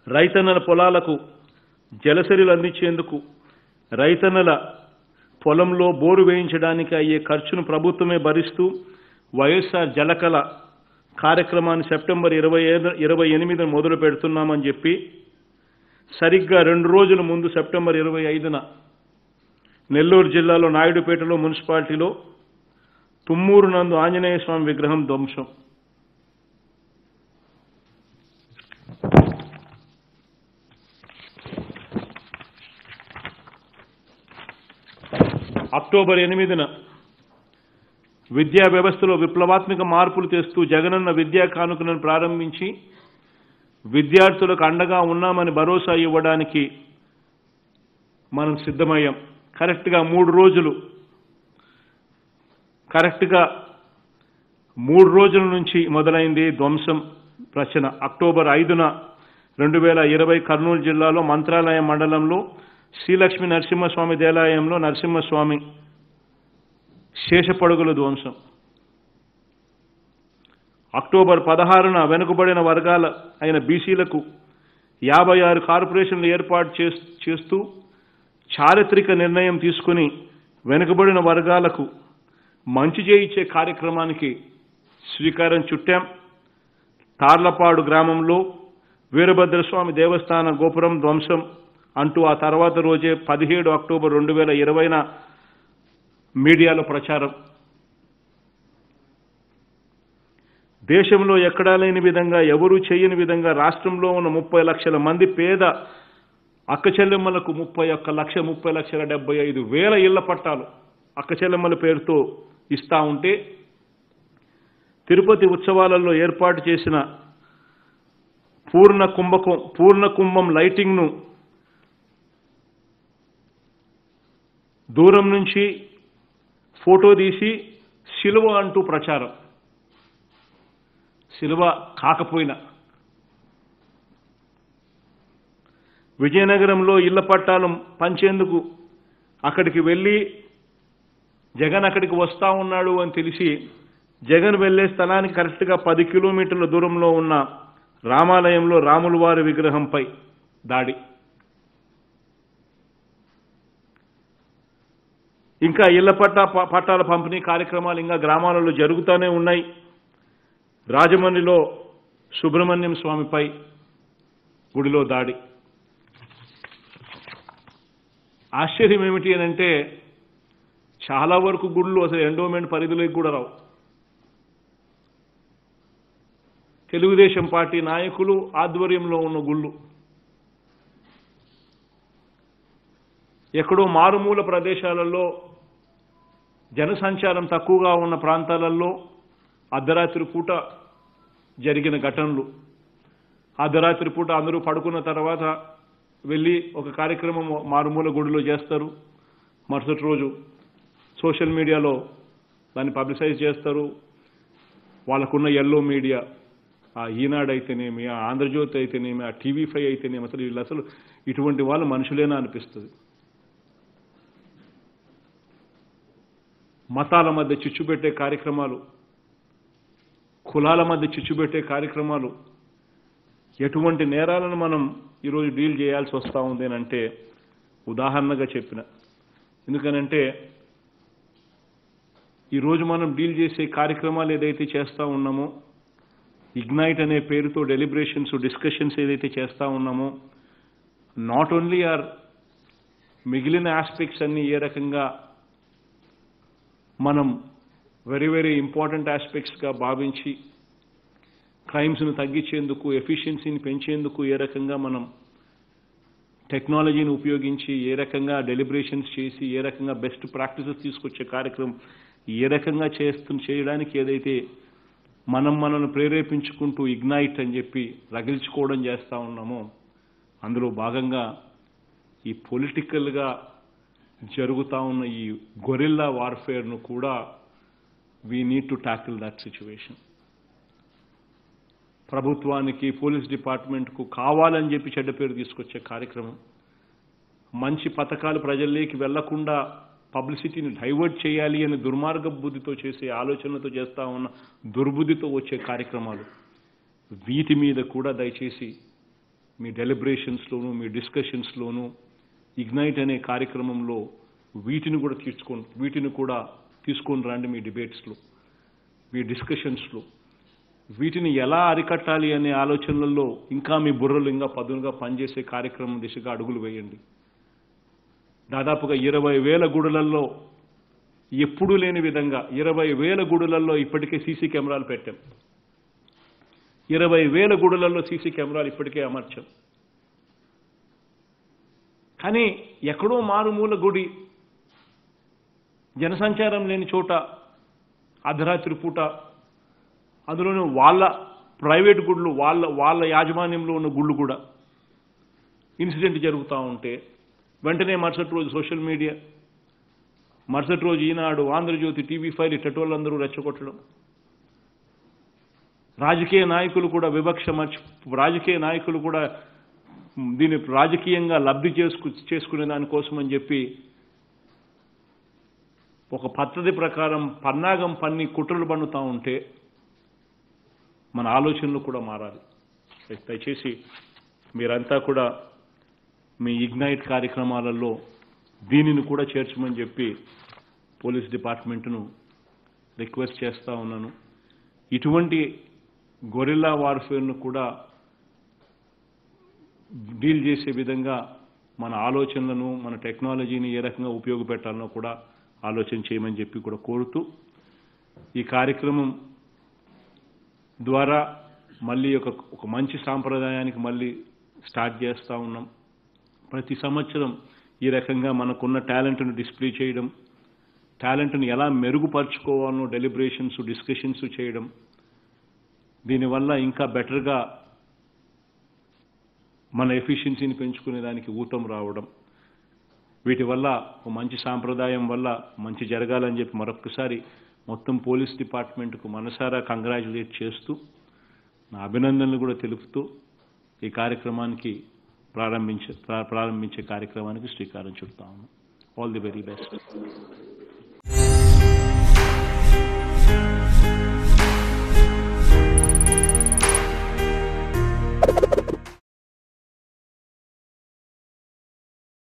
రైతన్నల పొలాలకు జలసరిలు అందించేందుకు రైతన్నల పొలంలో బోరు వేయించడానికి అయ్యే ఖర్చును ప్రభుత్వమే భరిస్తూ వైఎస్ఆర్ జలకళ కార్యక్రమాన్ని సెప్టెంబర్ ఇరవై ఐదు ఇరవై ఎనిమిదిన మొదలు పెడుతున్నామని చెప్పి సరిగ్గా రెండు రోజుల ముందు సెప్టెంబర్ ఇరవై ఐదున నెల్లూరు జిల్లాలో నాయుడుపేటలో మున్సిపాలిటీలో తుమ్మూరు నందు ఆంజనేయ స్వామి విగ్రహం ధ్వంసం అక్టోబర్ ఎనిమిదిన విద్యా వ్యవస్థలో విప్లవాత్మక మార్పులు తెస్తూ జగనన్న విద్యా కానుకలను ప్రారంభించి విద్యార్థులకు అండగా ఉన్నామని భరోసా ఇవ్వడానికి మనం సిద్ధమయ్యాం కరెక్ట్గా మూడు రోజులు కరెక్ట్గా మూడు రోజుల నుంచి మొదలైంది ధ్వంసం రచన అక్టోబర్ ఐదున రెండు వేల ఇరవై కర్నూలు జిల్లాలో మంత్రాలయం మండలంలో శ్రీలక్ష్మీ నరసింహస్వామి దేవాలయంలో నరసింహస్వామి శేషపడుగుల ధ్వంసం అక్టోబర్ పదహారున వెనుకబడిన వర్గాల అయిన బీసీలకు యాభై ఆరు కార్పొరేషన్లు ఏర్పాటు చేస్- చేస్తూ చారిత్రక నిర్ణయం తీసుకుని వెనుకబడిన వర్గాలకు మంచి చేయించే కార్యక్రమానికి శ్రీకారం చుట్టాం తార్లపాడు గ్రామంలో వీరభద్రస్వామి దేవస్థాన గోపురం ధ్వంసం అంటూ ఆ తర్వాత రోజే పదిహేడు అక్టోబర్ రెండు వేల ఇరవైన మీడియాలో ప్రచారం దేశంలో ఎక్కడా లేని విధంగా ఎవరూ చేయని విధంగా రాష్ట్రంలో ఉన్న ముప్పై లక్షల మంది పేద అక్క చెల్లెమ్మలకు ముప్పై ఒక్క లక్ష ముప్పై లక్షల డెబ్బై ఐదు వేల ఇళ్ల పట్టాలు అక్క చెల్లెమ్మల పేరుతో ఇస్తా ఉంటే తిరుపతి ఉత్సవాలలో ఏర్పాటు చేసిన పూర్ణ కుంభకం పూర్ణ కుంభం లైటింగ్ను దూరం నుంచి ఫోటో తీసి శిలువ అంటూ ప్రచారం శిలువ కాకపోయినా విజయనగరంలో ఇళ్ల పట్టాలు పంచేందుకు అక్కడికి వెళ్ళి జగన్ అక్కడికి వస్తా ఉన్నాడు అని తెలిసి జగన్ వెళ్లే స్థలానికి కరెక్ట్గా పది కిలోమీటర్ల దూరంలో ఉన్న రామాలయంలో రాముల వారి విగ్రహంపై దాడి ఇంకా ఇళ్ల పట్టా ప- పట్టాల పంపిణీ కార్యక్రమాలు ఇంకా గ్రామాలలో జరుగుతూనే ఉన్నాయి రాజమండ్రిలో సుబ్రహ్మణ్యం స్వామిపై గుడిలో దాడి ఆశ్చర్యం ఏమిటి అని అంటే చాలా వరకు గుళ్ళు అసలు ఎండోమెంట్ పరిధిలోకి కూడా రావు తెలుగుదేశం పార్టీ నాయకులు ఆధ్వర్యంలో ఉన్న గుళ్ళు ఎక్కడో మారుమూల ప్రదేశాలలో జనసంచారం తక్కువగా ఉన్న ప్రాంతాలలో అర్ధరాత్రి పూట జరిగిన ఘటనలు అర్ధరాత్రి పూట అందరూ పడుకున్న తర్వాత వెళ్ళి ఒక కార్యక్రమం మారుమూల గుడిలో చేస్తారు మరుసటి రోజు సోషల్ మీడియాలో దాన్ని పబ్లిసైజ్ చేస్తారు వాళ్ళకున్న ఎల్లో మీడియా ఆ ఈనాడు అయితేనేమి ఆ ఆంధ్రజ్యోతి అయితేనేమి ఆ టీవీ ఫైవ్ అయితేనేమి అసలు వీళ్ళు అసలు ఇటువంటి వాళ్ళు మనుషులేనా అనిపిస్తుంది మతాల మధ్య చిచ్చు పెట్టే కార్యక్రమాలు కులాల మధ్య చిచ్చు పెట్టే కార్యక్రమాలు ఎటువంటి నేరాలను మనం ఈరోజు డీల్ చేయాల్సి వస్తూ ఉంది అని అంటే ఉదాహరణగా చెప్పిన ఎందుకనంటే ఈరోజు మనం డీల్ చేసే కార్యక్రమాలు ఏదైతే చేస్తూ ఉన్నామో ఇగ్నైట్ అనే పేరుతో డెలిబరేషన్స్ డిస్కషన్స్ ఏదైతే చేస్తూ ఉన్నామో నాట్ ఓన్లీ ఆర్ మిగిలిన ఆస్పెక్ట్స్ అన్ని ఏ రకంగా మనం వెరీ వెరీ ఇంపార్టెంట్ ఆస్పెక్ట్స్గా భావించి క్రైమ్స్ను తగ్గించేందుకు ఎఫిషియన్సీని పెంచేందుకు ఏ రకంగా మనం టెక్నాలజీని ఉపయోగించి ఏ రకంగా డెలిబరేషన్స్ చేసి ఏ రకంగా బెస్ట్ ప్రాక్టీసెస్ తీసుకొచ్చే కార్యక్రమం ఏ రకంగా చేస్తు చేయడానికి ఏదైతే మనం మనల్ని ప్రేరేపించుకుంటూ ఇగ్నైట్ అని చెప్పి రగిల్చుకోవడం చేస్తూ ఉన్నామో అందులో భాగంగా ఈ పొలిటికల్గా జరుగుతూ ఉన్న ఈ గొరిల్లా వార్ఫేర్ను కూడా we need to tackle that situation ప్రభుత్వానికి పోలీస్ డిపార్ట్మెంట్కు కావాలని చెప్పి చెడ్డ పేరు తీసుకొచ్చే కార్యక్రమం మంచి పథకాలు ప్రజల్లోకి వెళ్లకుండా పబ్లిసిటీని డైవర్ట్ చేయాలి అని దుర్మార్గ బుద్ధితో చేసే ఆలోచనలతో చేస్తా ఉన్న దుర్బుద్ధితో వచ్చే కార్యక్రమాలు వీటి మీద కూడా దయచేసి మీ డెలిబరేషన్స్లోను మీ డిస్కషన్స్లోను ఇగ్నైట్ అనే కార్యక్రమంలో వీటిని కూడా తీర్చుకొని వీటిని కూడా తీసుకొని రండి మీ డిబేట్స్లో మీ డిస్కషన్స్లో వీటిని ఎలా అరికట్టాలి అనే ఆలోచనలలో ఇంకా మీ బుర్రలు ఇంకా పదునుగా పనిచేసే కార్యక్రమం దిశగా అడుగులు వేయండి దాదాపుగా ఇరవై వేల గుడులలో ఎప్పుడూ లేని విధంగా ఇరవై వేల గుడులలో ఇప్పటికే సీసీ కెమెరాలు పెట్టాం ఇరవై వేల గుడులలో సీసీ కెమెరాలు ఇప్పటికే అమర్చాం కానీ ఎక్కడో మారుమూల గుడి జనసంచారం లేని చోట అర్ధరాత్రి పూట అందులోనూ వాళ్ళ ప్రైవేట్ గుళ్ళు వాళ్ళ వాళ్ళ యాజమాన్యంలో ఉన్న గుళ్ళు కూడా ఇన్సిడెంట్ జరుగుతూ ఉంటే వెంటనే మరుసటి రోజు సోషల్ మీడియా మరుసటి రోజు ఈనాడు ఆంధ్రజ్యోతి టీవీ ఫైల్ ఇట్టటోళ్ళందరూ రెచ్చగొట్టడం రాజకీయ నాయకులు కూడా వివక్ష మర్చి రాజకీయ నాయకులు కూడా దీన్ని రాజకీయంగా లబ్ధి చేసుకు చేసుకునే దానికోసం అని చెప్పి ఒక పద్ధతి ప్రకారం పన్నాగం పన్ని కుట్రలు పన్నుతూ ఉంటే మన ఆలోచనలు కూడా మారాలి దయచేసి మీరంతా కూడా మీ ఇగ్నైట్ కార్యక్రమాలలో దీనిని కూడా చేర్చమని చెప్పి పోలీస్ డిపార్ట్మెంట్ను రిక్వెస్ట్ చేస్తూ ఉన్నాను ఇటువంటి గొరిల్లా వార్ఫేర్ను కూడా డీల్ చేసే విధంగా మన ఆలోచనలను మన టెక్నాలజీని ఏ రకంగా ఉపయోగపెట్టాలనో కూడా ఆలోచన చేయమని చెప్పి కూడా కోరుతూ ఈ కార్యక్రమం ద్వారా మళ్ళీ ఒక ఒక మంచి సాంప్రదాయానికి మళ్ళీ స్టార్ట్ చేస్తూ ఉన్నాం ప్రతి సంవత్సరం ఈ రకంగా మనకున్న టాలెంట్ను డిస్ప్లే చేయడం టాలెంట్ను ఎలా మెరుగుపరుచుకోవాలనో డెలిబరేషన్స్ డిస్కషన్స్ చేయడం దీనివల్ల ఇంకా బెటర్గా మన ఎఫిషియన్సీని పెంచుకునే దానికి ఊతం రావడం వీటి వల్ల ఒక మంచి సాంప్రదాయం వల్ల మంచి జరగాలని చెప్పి మరొకసారి మొత్తం పోలీస్ డిపార్ట్మెంట్కు మనసారా కంగ్రాచులేట్ చేస్తూ నా అభినందనలు కూడా తెలుపుతూ ఈ కార్యక్రమానికి ప్రారంభించే ప్రా- ప్రారంభించే కార్యక్రమానికి శ్రీకారం చుడతా ఉన్నాం ఆల్ ది వెరీ బెస్ట్